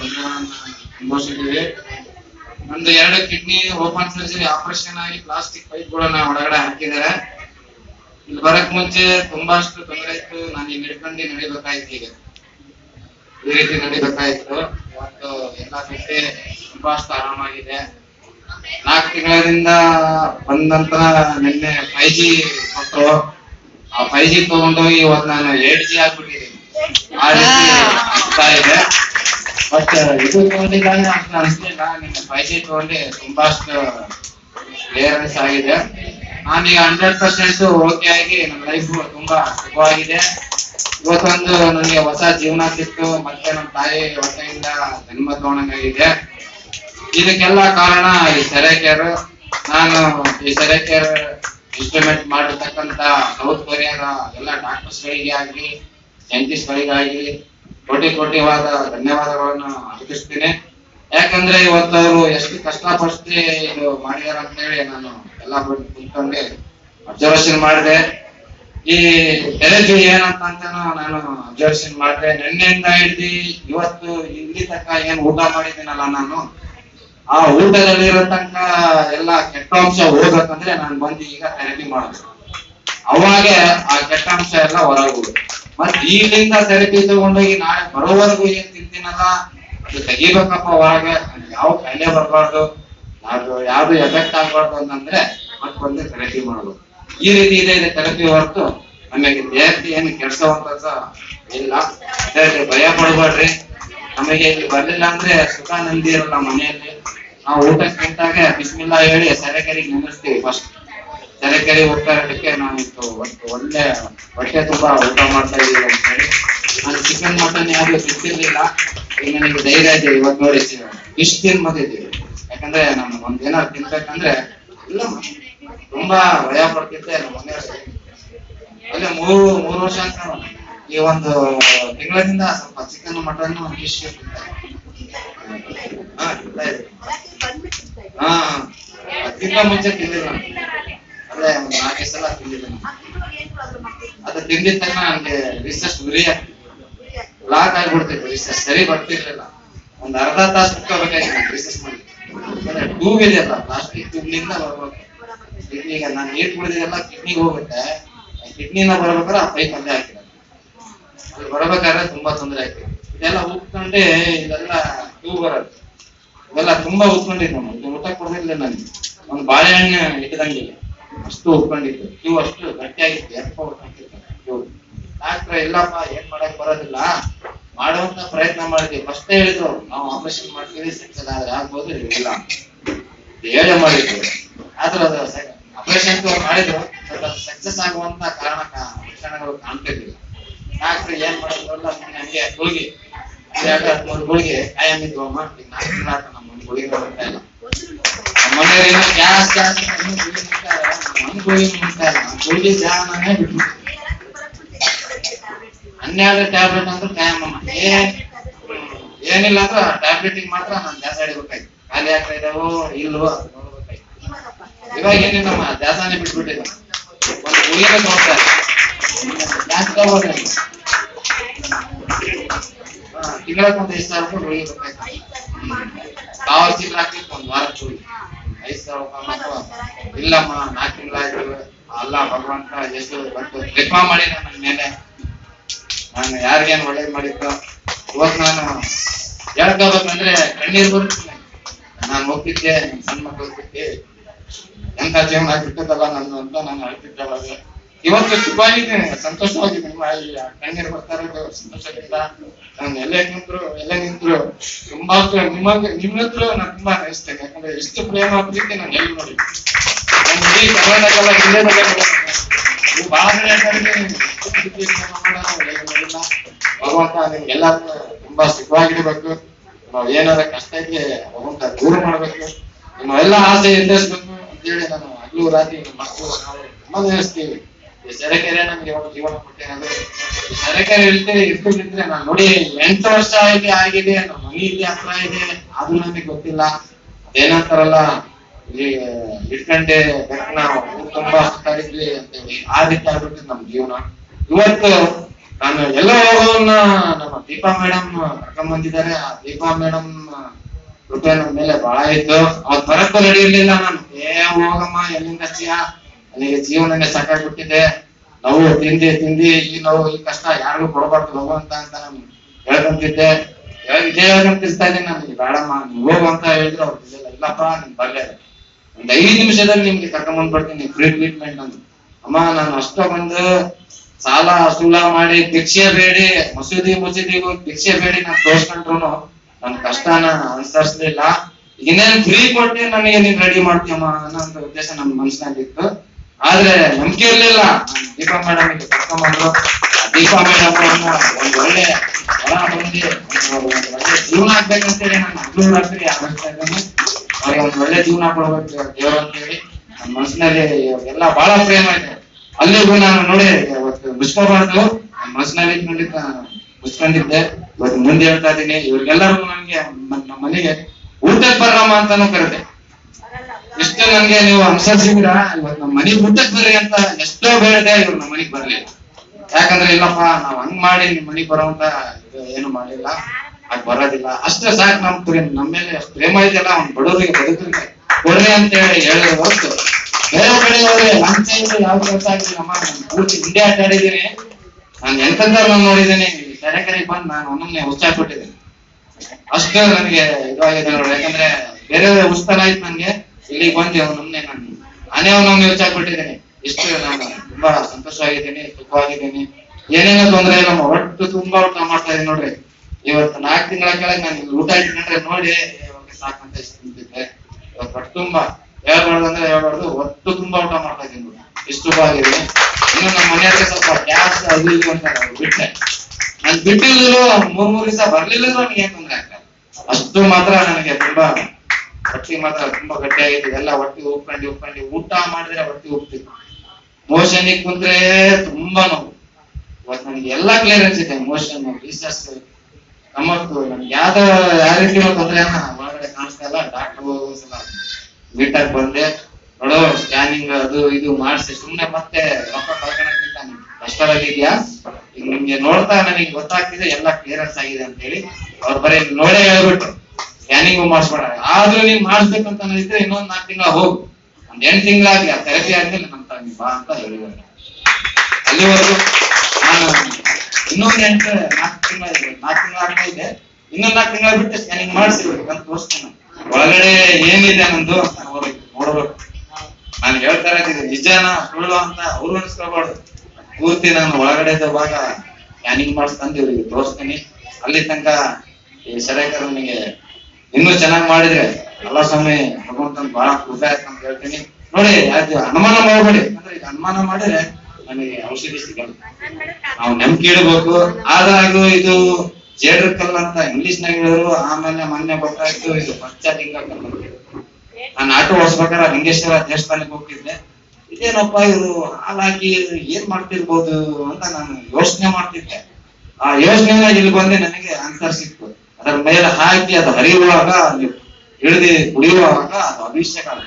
ತೊಂದರೆಗಳನ್ನ ಅನುಭವಿಸಿದ್ದೀವಿ ನಂದು ಎರಡು ಕಿಡ್ನಿ ಓಪನ್ ಸರ್ಜರಿ ಆಪರೇಷನ್ ಆಗಿ ಪ್ಲಾಸ್ಟಿಕ್ ಪೈಪ್ಗಳನ್ನ ಒಳಗಡೆ ಹಾಕಿದ್ದಾರೆ ಇಲ್ಲಿ ಬರಕ್ ಮುಂಚೆ ತುಂಬಾಷ್ಟು ತೊಂದರೆ ಇತ್ತು ನಾನು ಇಲ್ಲಿ ಹಿಡ್ಕೊಂಡು ನಡಿಬೇಕಾಯ್ತು ಈಗ ಈ ರೀತಿ ನಡಿಬೇಕಾಯ್ತು ಇವತ್ತು ಎಲ್ಲ ಬಿಟ್ಟೆ ತುಂಬಾಷ್ಟು ಆರಾಮಾಗಿದೆ ನಾಲ್ಕು ತಿಂಗಳಿಂದ ಬಂದ ನಂತರ ನಿನ್ನೆ ಫೈ ಜಿ ಕೊಟ್ಟರು ಆ ಫೈ ಜಿ ತಗೊಂಡೋಗಿ ಇವತ್ತು ನಾನು ಏಟ್ ಜಿ ಆಗ್ಬಿಟ್ಟಿದ್ದೀನಿ ಆ ರೀತಿ ಆಗ್ತಾ ಇದೆ ಬಟ್ ಇದು ತಗೊಂಡಿದ್ದಾಗ ಅಷ್ಟು ಅನ್ಸ್ಲಿಲ್ಲ ನಿನ್ನೆ ಫೈ ಜಿ ತಗೊಂಡು ತುಂಬಾಷ್ಟು ಕ್ಲಿಯರೆನ್ಸ್ ಆಗಿದೆ ನಾನೀಗ ಹಂಡ್ರೆಡ್ ಪರ್ಸೆಂಟ್ ಓಕೆ ಆಗಿ ನನ್ನ ಲೈಫ್ ತುಂಬಾ ಸುಖವಾಗಿದೆ ಇವತ್ತೊಂದು ನನಗೆ ಹೊಸ ಜೀವನ ಸಿಕ್ತು ಮತ್ತೆ ನಮ್ಮ ತಾಯಿ ಹೊಟ್ಟೆಯಿಂದ ಜನ್ಮ ತಗೊಂಡಂಗಾಗಿದೆ ಇದಕ್ಕೆಲ್ಲ ಕಾರಣ ಈ ಸೆರೆಕೇರ್ ನಾನು ಈ ಸೆರೆಕೇರ್ ಇನ್ಸ್ಟ್ರೂಮೆಂಟ್ ಮಾಡಿರ್ತಕ್ಕಂತ ಸೌತ್ ಕೊರಿಯಾದ ಎಲ್ಲ ಡಾಕ್ಟರ್ಸ್ ಗಳಿಗೆ ಆಗ್ಲಿ ಸೈಂಟಿಸ್ಟ್ ಗಳಿಗಾಗ್ಲಿ ಕೋಟಿ ಕೋಟಿವಾದ ಧನ್ಯವಾದಗಳನ್ನು ಅರ್ಪಿಸ್ತೀನಿ ಯಾಕಂದ್ರೆ ಇವತ್ತು ಅವರು ಎಷ್ಟು ಕಷ್ಟಪಟ್ಟು ಇದು ಮಾಡಿದಾರ ಅಂತ ಹೇಳಿ ನಾನು ಎಲ್ಲ ಬಿಟ್ಟು ಕುತ್ಕೊಂಡು ಅಬ್ಸರ್ವೇಷನ್ ಮಾಡಿದೆ ಈ ತೆರೆಜು ಏನಂತ ಅಂತಾನು ನಾನು ಅಬ್ಸರ್ವೇಷನ್ ಮಾಡಿದೆ ನಿನ್ನೆಯಿಂದ ಹಿಡ್ದು ಇವತ್ತು ಇಲ್ಲಿ ತನಕ ಏನ್ ಊಟ ಮಾಡಿದ್ದೀನಲ್ಲ ನಾನು ಆ ಊಟದಲ್ಲಿರೋ ತನಕ ಎಲ್ಲ ಕೆಟ್ಟ ಅಂಶ ಹೋಗ್ಬೇಕಂದ್ರೆ ನಾನು ಬಂದು ಈಗ ಥೆರಪಿ ಮಾಡಬೇಕು ಅವಾಗೆ ಆ ಕೆಟ್ಟ ಅಂಶ ಎಲ್ಲ ಹೊರಗೋದು ಮತ್ ಇಲ್ಲಿಂದ ಥೆರಪಿ ತಗೊಂಡೋಗಿ ನಾಳೆ ಬರೋವರೆಗೂ ಏನ್ ತಿಂತೀನಲ್ಲ ಅದು ತೆಗಿಬೇಕಪ್ಪ ಹೊರಗೆ ಯಾವ ಕಾಯಿಲೆ ಬರಬಾರ್ದು ಯಾವ್ದು ಯಾವ್ದು ಎಫೆಕ್ಟ್ ಆಗ್ಬಾರ್ದು ಅಂತಂದ್ರೆ ಮತ್ ಬಂದು ಥೆರಪಿ ಮಾಡ್ಬೇಕು ಈ ರೀತಿ ಇದೆ ಇದೆ ಥೆರಪಿ ಹೊರತು ನಮಗೆ ದೇಹಕ್ಕೆ ಏನು ಕೆಡ್ಸೋವಂತ ಇಲ್ಲ ಅದಕ್ಕೆ ಭಯ ಪಡಬೇಡ್ರಿ ನಮಗೆ ಇಲ್ಲಿ ಬರ್ಲಿಲ್ಲ ಅಂದ್ರೆ ಸುಖ ನೆಮ್ಮದಿ ಇರಲ್ಲ ಮನೆಯಲ್ಲಿ ನಾವು ಊಟಕ್ಕೆ ನಿಂತಾಗ ಬಿಸ್ಮಿಲ್ಲಾ ಹೇಳಿ ಸೆರೆಕರಿಗೆ ನೆನೆಸ್ತೀವಿ ಫಸ್ಟ್ ಸೆರೆಕರಿ ಹೋಗ್ತಾರಕ್ಕೆ ನಾವು ಇವತ್ತು ಒಟ್ಟು ಒಳ್ಳೆ ಹೊಟ್ಟೆ ತುಂಬಾ ಊಟ ಮಾಡ್ತಾ ಇದೀವಿ ಅಂತ ಹೇಳಿ ನಾನು ಚಿಕನ್ ಮಟನ್ ಯಾವ್ದು ತಿಂತಿರ್ಲಿಲ್ಲ ಈಗ ನನಗೆ ಧೈರ್ಯ ಇದೆ ಇವತ್ತು ನೋಡಿ ಫಿಶ್ ತಿನ್ ಬಂದಿದ್ದೀವಿ ಯಾಕಂದ್ರೆ ನಾನು ಒಂದ್ ಏನಾದ್ರು ತಿನ್ಬೇಕಂದ್ರೆ ಇಲ್ಲ ತುಂಬಾ ಭಯ ಪಡ್ತಿದ್ದೆ ನಮ್ಮ ಮನೆಯವ್ರು ಅಲ್ಲೇ ಮೂರು ಮೂರು ವರ್ಷ ಅಂತ ಈ ಒಂದು ತಿಂಗಳಿಂದ ಸ್ವಲ್ಪ ಚಿಕನ್ ಮಟನ್ ಫಿಶ್ ಹಾ ತಿಂತಾ ಇದ್ದೀನಿ. ಹಾ ಅದಕ್ಕಿಂತ ಮುಂಚೆ ತಿಂದಿಲ್ಲ ನಾನು. ಅದೇ ಒಂದು ನಾಲ್ಕೈದು ಸಲ ತಿಂದಿಲ್ಲ ನಾನು. ಅದು ತಿಂದಿದ ತಕ್ಷಣ ನನಗೆ ರಿಸರ್ಚ್ ಉರಿ ಲಾಕ್ ಆಗ್ಬಿಡ್ತಿತ್ತು ರಿಸರ್ಚ್ ಸರಿ ಬರ್ತಿರ್ಲಿಲ್ಲ ಒಂದ್ ಅರ್ಧ ತಾಸು ಕುತ್ಕೋಬೇಕಾಗಿತ್ತು ರಿಸರ್ಚ್ ಮಾಡಿ ಟ್ಯೂಬ್ ಇದೆಯಲ್ಲ ಪ್ಲಾಸ್ಟಿಕ್ ಟ್ಯೂಬ್ನಿಂದ ಬರ್ಬೇಕು ಕಿಡ್ನಿಗೆ ನಾನು ನೀಟ್ ಕುಡಿದಿದ್ದೆಲ್ಲ ಕಿಡ್ನಿಗೆ ಹೋಗುತ್ತೆ ಕಿಡ್ನಿನ ಬರ್ಬೇಕಾದ್ರೆ ಆ ಪೈಪ್ ಅಲ್ಲೇ ಹಾಕಿದ್ದಾರೆ ಅಲ್ಲಿ ಬರ್ಬೇಕಾದ್ರೆ ತುಂಬಾ ತೊಂದರೆ ಆಗ್ತದೆ ಇದೆಲ್ಲ ಉಟ್ಕೊಂಡೆ ಇದೆಲ್ಲ ಟ್ಯೂಬ್ ಬರೋದು ಇವೆಲ್ಲ ತುಂಬಾ ಉತ್ಕೊಂಡಿದ್ದು ನಾನು ಇದು ಊಟ ಕೊಡದಿಲ್ಲ ನನಗೆ ಒಂದು ಬಾಳೆಹಣ್ಣು ಇಟ್ಟದಂಗಿಲ್ಲ ಅಷ್ಟು ಉತ್ಕೊಂಡಿತ್ತು ಕ್ಯೂ ಅಷ್ಟು ಗಟ್ಟಿಯಾಗಿತ್ತು ಎಪ್ಪ ಉಟ್ಕೊಂಡಿತ್ತು ಕ್ಯೂ ಡಾಕ್ಟ್ರ ಇಲ್ಲಪ್ಪ ಏನ್ ಮಾಡಕ್ ಬರೋದಿಲ್ಲ ಮಾಡುವಂತ ಪ್ರಯತ್ನ ಮಾಡಿದ್ವಿ ಫಸ್ಟ್ ಹೇಳಿದ್ರು ನಾವು ಆಪರೇಷನ್ ಮಾಡ್ತೀವಿ ಸಕ್ಸಸ್ ಆದ್ರೆ ಆಗ್ಬೋದು ಇಲ್ಲ ಇದು ಹೇಳೇ ಮಾಡಿದ್ರು ಆದ್ರೆ ಅದು ಆಪರೇಷನ್ ಮಾಡಿದ್ರು ಬಟ್ ಅದು ಸಕ್ಸಸ್ ಆಗುವಂತ ಕಾರಣ ಲಕ್ಷಣಗಳು ಕಾಣ್ತಿರ್ಲಿಲ್ಲ ಡಾಕ್ಟ್ರ್ ಏನ್ ಮಾಡೋದ್ರಲ್ಲ ಸುಮ್ನೆ ಹಂಗೆ ಗುಳಿಗೆ ಎರಡು ಹದಿಮೂರು ಗುಳಿಗೆ ಕಾಯಂ ಇದ್ವು ಅಮ್ಮ ಈಗ ನಾಲ್ಕು ತಿಂಗಳು ಆಯ್ತು ನಮ್ಮ ಒಂದು ಗುಳಿಗೆ ಬರ್ತಾ ಇಲ್ಲ ನಮ್ಮ ಮನೆಯವ್ರು ಏನೋ ಗ್ಯಾಸ್ ಗ್ಯಾಸ್ ಅಂತ ಇನ್ನೂ ಗುಳಿಗೆ ನುಂಗ್ತಾ ಇದ್ದಾರೆ. ನಮ್ಮ ಒಂದು ಗುಳಿಗೆ ನುಂಗ್ತಾ ಇಲ್ಲ ನಮ್ಮ ಗುಳಿಗೆ ಜಾನೇ ಬಿಟ್ಬಿಟ್ಟು ಹನ್ನೆರಡು ಟ್ಯಾಬ್ಲೆಟ್ ಅಂದ್ರೆ ಕಾಯಂ ಅಮ್ಮ ಏನ್ ಏನಿಲ್ಲ ಅಂದ್ರೆ ಟ್ಯಾಬ್ಲೆಟ್ ಮಾತ್ರ ನಾನು ದಾಸ ಹಿಡಿಬೇಕಾಯ್ತು ಖಾಲಿ ಆಗ್ತಾ ಇದಾವೋ ಇಲ್ವೋ ಅದು ನೋಡ್ಬೇಕಾಯ್ತು ಇವಾಗ ಏನಿಲ್ಲಮ್ಮ ದಾಸಾನೇ ಬಿಟ್ಬಿಟ್ಟಿಲ್ಲ ಒಂದು ಗುಳಿಗೆ ನೋಡ್ತಾ ಜಾಸ್ತಿ ತಗೋಬೇಡ್ರಿ ತಿಂಗಳಿಗೆ ಒಂದು ಐದು ಸಾವಿರ ರೂಪಾಯಿ ಗುಳಿಗೆ ಬೇಕಾಯ್ತು ಸಾವಿರ ಚೀಲ ಹಾಕ್ಲಿಕ್ಕೆ ಒಂದು ವಾರ ಗುಳಿಗೆ ಐದು ಸಾವಿರ ರೂಪಾಯಿ ಮಾತ್ರ ಇಲ್ಲಮ್ಮ ನಾಲ್ಕು ತಿಂಗಳಾಯ್ತು ಅಲ್ಲ ಭಗವಂತ ಎಷ್ಟು ಬಟ್ ಕೃಪಾ ಮಾಡಿ ನನ್ನ ಮೇಲೆ ನಾನು ಯಾರಿಗೇನು ಒಳ್ಳೇದ್ ಮಾಡಿದ್ದು ಇವತ್ತು ನಾನು ಹೇಳ್ಕೋಬೇಕಂದ್ರೆ ಕಣ್ಣೀರ್ ಬರುತ್ತೆ ನಾನು ಹೋಗ್ತಿದ್ದೆ ನನ್ ಸಣ್ಣ ಮಕ್ಕಳು ಬಿಟ್ಟು ಎಂತ ಜೀವನ ಬಿಟ್ಟದಲ್ಲ ನಂದು ಅಂತ ನಾನು ಹೇಳ್ತಿದ್ದೆ ಅವಾಗ ಇವತ್ತು ಸುಖವಾಗಿದ್ದೀನಿ ಸಂತೋಷವಾಗಿದ್ದೀನಿ ನಿಮ್ಮ ಈ ಕಣ್ಣೀರ್ ಬರ್ತಾ ಇರೋದು ಸಂತೋಷದಿಂದ ನಾನು ಎಲ್ಲೇ ನಿಂತ್ರು ಎಲ್ಲೇ ನಿಂತ್ರು ತುಂಬಾ ಹತ್ರ- ನಿಮ್ಮ ನಿಮ್ಮ ಹತ್ರ ನಾನು ತುಂಬಾ ನೆನೆಸ್ತೇನೆ ಯಾಕಂದ್ರೆ ಎಷ್ಟು ಪ್ರೇಮ ಪ್ರೀತಿ ನಾನು ಎಲ್ಲಿ ನೋಡಿ ನಾನು ಇಡೀ ಕರ್ನಾಟಕ ಎಲ್ಲ ಇಲ್ಲೇ ಬೇಕಾಗಿಲ್ಲ. ನೀವು ಬಹಳ ಜನ ಹೇಳ್ತಾರೆ, ಎಷ್ಟು ಪ್ರೀತಿ ಪ್ರೇಮ ಮಾಡೋಣ, ಒಳ್ಳೆದು ಮಾಡಿಲ್ಲ. ಭಗವಂತ ನಿಮ್ಗೆಲ್ಲರೂ ತುಂಬಾ ಸುಖವಾಗಿರ್ಬೇಕು ನಾವು ಏನಾರ ಕಷ್ಟ ಇದ್ರೆ ಭಗವಂತ ದೂರ ಮಾಡ್ಬೇಕು ನಿಮ್ಮ ಎಲ್ಲ ಆಸೆ ಈಡೇರಿಸ್ಬೇಕು ಅಂತೇಳಿ ನಾನು ಹಗಲು ರಾತ್ರಿ ನಮ್ಮ ಮಕ್ಕಳು ನಾವು ತುಂಬಾ ನೆನೆಸ್ತೀವಿ ಈ ಸೆರೆಕೆರೆ ನಮ್ಗೆ ಒಂದು ಜೀವನ ಕೊಟ್ಟಿರೋದು ಈ ಸೆರೆಕೆರೆ ಇಲ್ದೆ ಇರ್ತಿದ್ರೆ ನಾನು ನೋಡಿ ಎಂಟು ವರ್ಷ ಆಗಿ ಆಗಿದೆ ನಮ್ಮ ಮನೆ ಇಲ್ಲಿ ಹತ್ರ ಇದೆ ಅದು ನಮಗೆ ಗೊತ್ತಿಲ್ಲ ಅದೇನಂತಾರಲ್ಲ ಇಲ್ಲಿ ಇಟ್ಕಂಡೆ ಬೆಕ್ಕ ನಾವು ಊರ್ ತುಂಬಾ ಸುತ್ತಾಡಿದ್ವಿ ಅಂತೇಳಿ ಆ ರೀತಿ ಆಗ್ಬಿಟ್ಟಿದ್ ನಮ್ ಜೀವನ ಇವತ್ತು ನಾನು ಎಲ್ಲ ಹೋಗೋನ್ನ ನಮ್ಮ ದೀಪಾ ಮೇಡಮ್ ಕರ್ಕೊಂಡ್ ಬಂದಿದ್ದಾರೆ ಆ ದೀಪಾ ಮೇಡಮ್ ಕೃಪೆ ನಮ್ಮ ಮೇಲೆ ಬಹಳ ಇತ್ತು ಅವತ್ ಬರಕ್ಕೂ ರೆಡಿ ಇರ್ಲಿಲ್ಲ ನಾನು ಏ ಹೋಗಮ್ಮ ಎಲ್ಲಿಂದ ಹಚ್ಚಿಯ ನನಗೆ ಜೀವನನೇ ಸಾಕಾಗ್ಬಿಟ್ಟಿದೆ ನೋವು ತಿಂದಿ ತಿಂದಿ ಈ ನೋವು ಈ ಕಷ್ಟ ಯಾರಿಗೂ ಕೊಡಬಾರ್ದು ಹೋಗುವಂತ ಅಂತ ನಾನು ಹೇಳ್ಕೊಂತಿದ್ದೆ ಹೇಳ್- ಇದೇ ಹೇಳ್ಕೊಂತಿರ್ತಾ ಇದ್ದೀನಿ ನನಗೆ ಬೇಡಮ್ಮ ನೀವು ಹೋಗು ಅಂತ ಹೇಳಿದ್ರು ಅವ್ರು ಇಲ್ಲ ಇಲ್ಲಪ್ಪ ನೀನ್ ಬರ್ಲೇ ಒಂದ್ ಐದು ನಿಮಿಷದಲ್ಲಿ ನಿಮ್ಗೆ ಕರ್ಕೊಂಡ್ ಬಂದ್ಬಿಡ್ತೀನಿ ಫ್ರೀ ಟ್ರೀಟ್ಮೆಂಟ್ ಅಂತ ಅಮ್ಮ ನಾನು ಅಷ್ಟೊಂದು ಸಾಲ ಸೂಲ ಮಾಡಿ ಭಿಕ್ಷೆ ಬೇಡಿ ಮಸೂದಿ ಮಸೂದಿ ಹೋಗಿ ಭಿಕ್ಷೆ ಬೇಡಿ ನಾನು ತೋರ್ಸ್ಕೊಂಡ್ರು ನನ್ ಕಷ್ಟನ ಅನುಸರಿಸ್ಲಿಲ್ಲ ಇನ್ನೇನ್ ಫ್ರೀ ಕೊಟ್ಟು ನನಗೆ ನೀನ್ ರೆಡಿ ಮಾಡ್ತೀಯಮ್ಮ ಅನ್ನೋ ಒಂದು ಉದ್ದೇಶ ನನ್ನ ಮನಸ್ಸಿನಾಗಿತ್ತು ಆದ್ರೆ ನಂಬಿಕೆ ಇರ್ಲಿಲ್ಲ ನಾನ್ ದೀಪಾ ಮೇಡಮ್ ಕರ್ಕೊಂಡ್ಬಂದ್ರು ಆ ದೀಪಾ ಮೇಡಮ್ ಒಂದ್ ಒಳ್ಳೆ ಹೊರ ಹೊಂದಿ ಒಂದ್ ಒಳ್ಳೆ ಜೀವನ ಆಗ್ಬೇಕಂತೇಳಿ ನಾನು ಹಗ್ಲು ರಾತ್ರಿ ಆಲೋಚಿಸ್ತಾ ಇದ್ದೇನೆ ಅವ್ರಿಗೆ ಒಂದ್ ಒಳ್ಳೆ ಜೀವನ ಕೊಡ್ಬೇಕು ದೇವ್ರು ಅಂತೇಳಿ ನನ್ನ ಮನಸ್ಸಿನಲ್ಲಿ ಎಲ್ಲ ಬಹಳ ಪ್ರೇಮ ಇದೆ ಅಲ್ಲಿಗೂ ನಾನು ನೋಡಿ ಅವತ್ತು ಮುಚ್ಕೋಬಾರ್ದು ನನ್ನ ಮನಸ್ಸಿನಲ್ಲಿ ಇಟ್ಕೊಂಡಿದ್ದ ಮುಚ್ಕೊಂಡಿದ್ದೆ ಇವತ್ತು ಮುಂದೆ ಹೇಳ್ತಾ ಇದ್ದೀನಿ ಇವ್ರಿಗೆಲ್ಲರಿಗೂ ನನ್ಗೆ ಮ- ನಮ್ಮ ಮನೆಗೆ ಊಟಕ್ಕೆ ಬರ್ರಮ್ಮ ಅಂತಾನು ಕರೆದೆ ಇಷ್ಟು ನನ್ಗೆ ನೀವು ಅನುಸರಿಸಿದ್ರ ಇವತ್ತು ನಮ್ಮ ಮನೆಗ್ ಊಟಕ್ಕೆ ಬರ್ರಿ ಅಂತ ಎಷ್ಟೋ ಬೇಡದೆ ಇವ್ರು ನಮ್ಮ ಮನೆಗ್ ಬರ್ಲಿಲ್ಲ ಯಾಕಂದ್ರೆ ಇಲ್ಲಪ್ಪ ನಾವ್ ಹಂಗ್ ಮಾಡಿ ನಿಮ್ ಮನೆಗ್ ಬರೋಂತ ಇದು ಏನು ಮಾಡಿಲ್ಲ ಹಾಗ್ ಬರೋದಿಲ್ಲ ಅಷ್ಟೇ ಸಾಕು ನಮ್ ಪ್ರೇಮ ನಮ್ಮ ಮೇಲೆ ಅಷ್ಟ್ ಪ್ರೇಮ ಇದೆಯಲ್ಲ ಅವ್ನ್ ಬಡವರಿಗೆ ಬದುಕರಿಗೆ ಕೊಡ್ರಿ ಅಂತ ಹೇಳಿ ಹೇಳಿದ್ರು ಹೊರತು ಬೇರೆ ಕಡೆ ಹೋದ್ರೆ ನಮ್ ಕೈಯಿಂದ ಯಾವ ಕೆಲಸ ಆಗಿಲ್ಲಮ್ಮ ನಾನು ಪೂರ್ತಿ ಹಿಂದೆ ಅಡ್ಡಾಡಿದ್ದೀನಿ ನಾನು ಎಂತೆಂತ ನಾನು ನೋಡಿದ್ದೀನಿ ಸೆರೆಕರಿಗೆ ಬಂದು ನಾನು ಒಮ್ಮೊಮ್ಮೆ ಉತ್ಸಾಹ ಕೊಟ್ಟಿದ್ದೀನಿ ಅಷ್ಟು ನನಗೆ ಇದಾಗಿದೆ ನೋಡಿ ಯಾಕಂದ್ರೆ ಬೇರೆ ಉತ್ಸಾಹ ಆಯ್ತು ನನ್ಗೆ ಇಲ್ಲಿಗೆ ಬಂದು ಅವನೊಮ್ಮೆ ನಾನು ನಾನೇ ಅವನೊಮ್ಮೆ ಉತ್ಸಾಹ ಕೊಟ್ಟಿದ್ದೀನಿ ಇಷ್ಟು ನಾನು ತುಂಬಾ ಸಂತೋಷವಾಗಿದ್ದೀನಿ ಸುಖವಾಗಿದ್ದೀನಿ ಏನೇನೋ ತೊಂದ್ರೆ ಇಲ್ಲ ಒಟ್ಟು ತುಂಬಾ ಊಟ ಮಾಡ್ತಾ ಇದೀನಿ ನೋಡ್ರಿ ಇವತ್ತು ನಾಲ್ಕು ತಿಂಗಳ ಕೆಳಗೆ ನಾನು ಇಲ್ಲಿ ಊಟ ಇಟ್ಕೊಂಡ್ರೆ ನೋಡಿ ಇವಾಗ ಸಾಕಂತ ಇಷ್ಟು ತಿಂತಿದ್ದೆ ಇವತ್ತು ಹೊಟ್ಟೆ ತುಂಬಾ ಹೇಳ್ಬಾರ್ದು ಅಂದ್ರೆ ಹೇಳ್ಬಾರ್ದು ಒಟ್ಟು ತುಂಬಾ ಊಟ ಮಾಡ್ತಾ ಇದೀನಿ ನೋಡಿ. ಇಷ್ಟು ಸುಖ ಆಗಿದೆ ಇನ್ನು ನಮ್ಮ ಮನೆಯವ್ರಿಗೆ ಸ್ವಲ್ಪ ಗ್ಯಾಸ್ ಅದು ಇದು ಅಂತ ಬಿಟ್ಟೆ ನಾನು ಬಿಟ್ಟಿಲ್ಲ ಮೂರ್ ಮೂರ್ ದಿವಸ ಬರ್ಲಿಲ್ಲ ನನಗೆ ಏನ್ ತೊಂದ್ರೆ ಆಗ್ತದೆ ಅಷ್ಟು ಮಾತ್ರ ನನಗೆ ತುಂಬಾ ಹೊಟ್ಟಿ ಮಾತ್ರ ತುಂಬಾ ಗಟ್ಟಿಯಾಗಿತ್ತು ಎಲ್ಲ ಹೊಟ್ಟಿ ಉಪ್ಕೊಂಡು ಉಪ್ಕೊಂಡು ಊಟ ಮಾಡಿದ್ರೆ ಹೊಟ್ಟಿ ಉಪ್ತಿತ್ತು ಮೋಷನ್ ಕುಂತ್ರೆ ತುಂಬಾ ನೋವು ಇವತ್ತು ನನಗೆ ಎಲ್ಲಾ ಕ್ಲಿಯರೆನ್ಸ್ ಇದೆ ಮೋಷನ್ ರಿಸರ್ಚ್ ನಮ್ಮತ್ತು ನನ್ಗೆ ಯಾವ್ದೋ ಯಾವ ರೀತಿ ತೊಂದ್ರೆ ಒಳಗಡೆ ಕಾಣಿಸ್ತಾ ಇಲ್ಲ ಡಾಕ್ಟರ್ ಸಲ ಮೀಟ್ ಆಗಿ ಬಂದೆ ನೋಡು ಸ್ಕ್ಯಾನಿಂಗ್ ಅದು ಇದು ಮಾಡಿಸಿ ಸುಮ್ನೆ ಮತ್ತೆ ರೊಕ್ಕ ಕಳ್ಕೊಳಕ್ಕಿಂತ ಕಷ್ಟವಾಗಿದ್ಯಾ ಈಗ ನಿಮ್ಗೆ ನೋಡ್ತಾ ನನಗೆ ಗೊತ್ತಾಗ್ತಿದೆ ಎಲ್ಲ ಕ್ಲಿಯರೆನ್ಸ್ ಆಗಿದೆ ಅಂತ ಹೇಳಿ ಅವ್ರು ಬರೀ ನೋಡೇ ಹೇಳ್ಬಿಟ್ರು ಸ್ಕ್ಯಾನಿಂಗ್ ಮಾಡಿಸ್ಬೇಡ ಆದ್ರೂ ನೀನ್ ಮಾಡಿಸ್ಬೇಕಂತ ಅನ್ನೋದಿದ್ರೆ ಇನ್ನೊಂದ್ ನಾಲ್ಕು ತಿಂಗಳ ಹೋಗು ಒಂದ್ ಎಂಟು ತಿಂಗಳಾಗ್ಲಿ ಆ ಥೆರಪಿ ಆದ್ಮೇಲೆ ನಮ್ಮ ತಂಗಿ ಬಾ ಅಂತ ಹೇಳಿದ್ದಾರೆ ಅಲ್ಲಿವರೆಗೂ ನಾನು ಇನ್ನೊಂದ್ ಎಂಟು ನಾಲ್ಕು ತಿಂಗಳ ನಾಲ್ಕು ತಿಂಗಳ ಆಗ್ತಾ ಇದೆ ಇನ್ನೊಂದ್ ನಾಲ್ಕು ತಿಂಗಳ ಬಿಟ್ಟು ಸ್ಕ್ಯಾನಿಂಗ್ ಮಾಡಿಸಿರ್ಬೇಕು ಅಂತ ತೋರಿಸ್ತೀನಿ ಒಳಗಡೆ ಏನಿದೆ ನಂದು ಅಂತ ನೋಡ್ಬೇಕು ನೋಡ್ಬೇಕು ನಾನು ಹೇಳ್ತಾ ಇರೋದು ನಿಜಾನ ಸುಳ್ಳು ಅಂತ ಅವ್ರು ಅನ್ಸ್ಕೋಬಾರ್ದು ಪೂರ್ತಿ ನಾನು ಒಳಗಡೆ ಭಾಗ ಸ್ಕ್ಯಾನಿಂಗ್ ಮಾಡಿಸ್ ತಂದು ಇವ್ರಿಗೆ ತೋರಿಸ್ತೀನಿ ಅಲ್ಲಿ ತನಕ ಈ ಸರೇಕರ್ ನನಗೆ ಇನ್ನೂ ಚೆನ್ನಾಗಿ ಮಾಡಿದ್ರೆ ಎಲ್ಲ ಸಮಯ ಭಗವಂತನ ಬಹಳ ಕೃಪೆ ಆಯ್ತು ಅಂತ ಹೇಳ್ತೀನಿ ನೋಡಿ ಅದು ಅನುಮಾನ ಮಾಡಬೇಡಿ ಅಂದ್ರೆ ಈಗ ಅನುಮಾನ ಮಾಡಿದ್ರೆ ನನಗೆ ಔಷಧಿ ಸಿಗಲ್ಲ ನಾವು ನಂಬಿಕೆ ಇಡಬೇಕು ಆದಾಗ್ಲೂ ಇದು ಜೇಡ್ರ ಕಲ್ಲು ಅಂತ ಇಂಗ್ಲಿಷ್ ನಾಗ ಹೇಳಿದ್ರು ಆಮೇಲೆ ಮೊನ್ನೆ ಗೊತ್ತಾಯ್ತು ಇದು ಪಂಚಲಿಂಗ ಕಲ್ಲು ಅಂತ. ನಾನು ಆಟೋ ಓಡಿಸ್ಬೇಕಾದ್ರೆ ಲಿಂಗೇಶ್ವರ ದೇವಸ್ಥಾನಕ್ಕೆ ಹೋಗ್ತಿದ್ದೆ ಇದೇನಪ್ಪ ಇವರು ಹಾಲಾಗಿ ಏನ್ ಮಾಡ್ತಿರ್ಬೋದು ಅಂತ ನಾನು ಯೋಚನೆ ಮಾಡ್ತಿದ್ದೆ ಆ ಯೋಚನೆ ಇಲ್ಲಿ ಬಂದೆ ನನಗೆ ಆನ್ಸರ್ ಸಿಕ್ತು ಅದರ ಮೇಲೆ ಹಾಕಿ ಅದು ಹರಿಯುವಾಗ ಅಲ್ಲಿ ಇಳಿದು ಕುಡಿಯುವಾಗ ಅದು ಅಭಿಷೇಕ ಆಗುತ್ತೆ.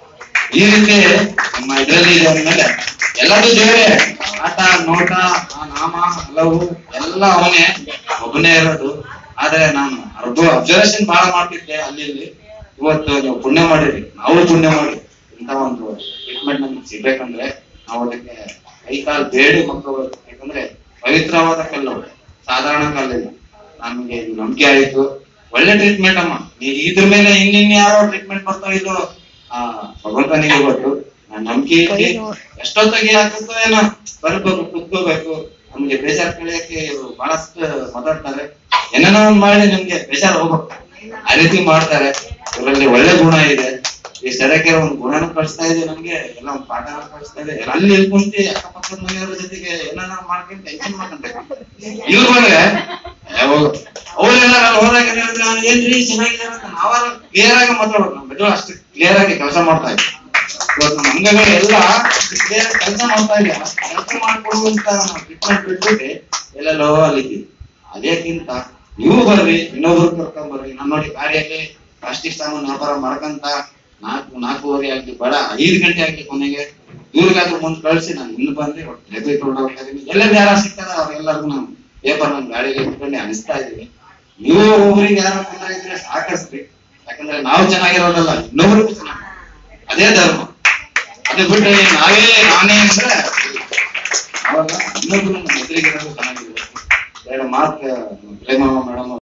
ಈ ರೀತಿ ನಮ್ಮ ಇದರಲ್ಲಿ ಇದೆ ಅಂದ್ಮೇಲೆ ಎಲ್ಲದೂ ದೇವರೇ ಆಟ ನೋಟ ಆ ನಾಮ ಹಲವು ಎಲ್ಲ ಅವನೇ ಒಬ್ಬನೇ ಇರೋದು ಆದ್ರೆ ನಾನು ಅರ್ಬ ಅಬ್ಸರ್ವೇಷನ್ ಬಹಳ ಮಾಡ್ತಿದ್ದೆ ಅಲ್ಲಿ ಇಲ್ಲಿ ಇವತ್ತು ನೀವು ಪುಣ್ಯ ಮಾಡಿರಿ ನಾವು ಪುಣ್ಯ ಮಾಡಿ ಇಂಥ ಒಂದು ಟ್ರೀಟ್ಮೆಂಟ್ ನಮ್ಗೆ ಸಿಗ್ಬೇಕಂದ್ರೆ ನಾವು ಅದಕ್ಕೆ ಕೈ ಕಾಲು ಬೇಡಿ ಮಕ್ಕಳು ಯಾಕಂದ್ರೆ ಪವಿತ್ರವಾದ ಕಲ್ಲು ಸಾಧಾರಣ ಕಲ್ಲಿಲ್ಲ ನಮ್ಗೆ ಇದು ನಂಬಿಕೆ ಆಯ್ತು ಒಳ್ಳೆ ಟ್ರೀಟ್ಮೆಂಟ್ ಅಮ್ಮ ನೀ ಇದ್ರ ಮೇಲೆ ಇನ್ನಿನ್ ಯಾರೋ ಟ್ರೀಟ್ಮೆಂಟ್ ಬರ್ತಾವ ಇಲ್ಲೋ ಆ ಭಗವಂತನಿಗೆ ಗೊತ್ತು ನಾನ್ ನಂಬಿಕೆ ಇಟ್ಟು ಎಷ್ಟೊತ್ತಿಗೆ ಹಾಕುತ್ತೋ ಏನೋ ಬರ್ಬೇಕು ಕುತ್ಕೋಬೇಕು ನಮ್ಗೆ ಬೇಜಾರ್ ಕಳಿಯಕ್ಕೆ ಇವ್ರು ಬಹಳಷ್ಟು ಮಾತಾಡ್ತಾರೆ ಏನೇನೋ ಒಂದ್ ಮಾಡಿ ನಿಮ್ಗೆ ಬೇಜಾರ್ ಹೋಗ್ಬೇಕು ಆ ರೀತಿ ಮಾಡ್ತಾರೆ ಇವರಲ್ಲಿ ಒಳ್ಳೆ ಗುಣ ಇದೆ ಈ ಸರಕ್ಕೆ ಒಂದು ಗುಣನೂ ಕಳಿಸ್ತಾ ಇದೆ ನಮ್ಗೆ ಎಲ್ಲ ಒಂದು ಪಾಠನ ಕಳಿಸ್ತಾ ಇದೆ ಅಲ್ಲಿ ಇಲ್ಲಿ ಕುಂತಿ ಅಕ್ಕಪಕ್ಕದ ಮನೆಯವ್ರ ಜೊತೆಗೆ ಏನಾರ ಮಾಡ್ಕೊಂಡು ಟೆನ್ಷನ್ ಮಾಡ್ಕೊಂತಾರೆ ಇವ್ರು ಬಂದ್ರೆ ಯಾವಾಗ ಅವರೆಲ್ಲ ನಾನು ಹೋದಾಗ ಏನ್ ಹೇಳಿದ್ರು, "ಆ, ಏನ್ರಿ ಚೆನ್ನಾಗಿದೆ ಅಂತ ನಾವಾರ ಕ್ಲಿಯರ್ ಆಗಿ ಮಾತಾಡೋದು ನಮ್ಮ ಬೆಜೋಳ ಅಷ್ಟು ಕ್ಲಿಯರ್ ಆಗಿ ಕೆಲಸ ಮಾಡ್ತಾ ಇದ್ವಿ ಇವತ್ತು ನಮ್ಮ ಅಂಗಗಳು ಎಲ್ಲ ಕ್ಲಿಯರ್ ಕೆಲಸ ಮಾಡ್ತಾ ಇದೆ ಕೆಲಸ ಮಾಡ್ಕೊಡುವಂತ ಟ್ರೀಟ್ಮೆಂಟ್ ಬಿಟ್ಬಿಟ್ಟು ಎಲ್ಲೆಲ್ಲೋ ಅಲ್ಲಿದ್ದೀವಿ ಅದೇಕ್ಕಿಂತ ನೀವು ಬರ್ರಿ ಇನ್ನೊಬ್ರು ಕರ್ಕೊಂಡ್ ಬರ್ರಿ ನಾನು ನೋಡಿ ಗಾಡಿಯಲ್ಲಿ ಪ್ಲಾಸ್ಟಿಕ್ ಸಾಮಾನು ವ್ಯಾಪಾರ ಮಾಡ್ಕಂತ ನಾಲ್ಕು ನಾಲ್ಕೂವರೆ ಆಗ್ಲಿ ಬೇಡ ಐದು ಗಂಟೆ ಆಗ್ಲಿ ಕೊನೆಗೆ ಇವ್ರಿಗಾದ್ರೂ ಮುಂದ್ ಕಳ್ಸಿ ನಾನು ಇನ್ನು ಬಂದು ಲೆಬಿ ತೊಗೊಂಡೋಗ್ತೀನಿ ಎಲ್ಲೆಲ್ಲಿ ಯಾರ ಸಿಗ್ತಾರ ಅವ್ರೆಲ್ಲರಿಗೂ ನಾನು ಪೇಪರ್ ನಮ್ ಗಾಡಿಗೆ ಇಟ್ಕೊಂಡು ಅನಿಸ್ತಾ ಇದೀನಿ ನೀವು ಒಬ್ಬರಿಗೆ ಯಾರು ತೊಂದರೆ ಇದ್ರೆ ಸಾಕಸ್ರಿ ಯಾಕಂದ್ರೆ ನಾವು ಚೆನ್ನಾಗಿರೋದಲ್ಲ ಇನ್ನೊಬ್ರಿಗೂ ಚೆನ್ನಾಗಿ ಅದೇ ಧರ್ಮ ಅದು ಬಿಟ್ಟು ನಾವೇ ನಾನೇ ಅಂದ್ರೆ ಅವಾಗ ಇನ್ನೊಬ್ರು ನಮ್ಮ ಎದುರಿಗಿರೋದು ಚೆನ್ನಾಗಿರ್ಬೇಕು ಎರಡು ಮಾತು ಪ್ರೇಮ ಮೇಡಮ್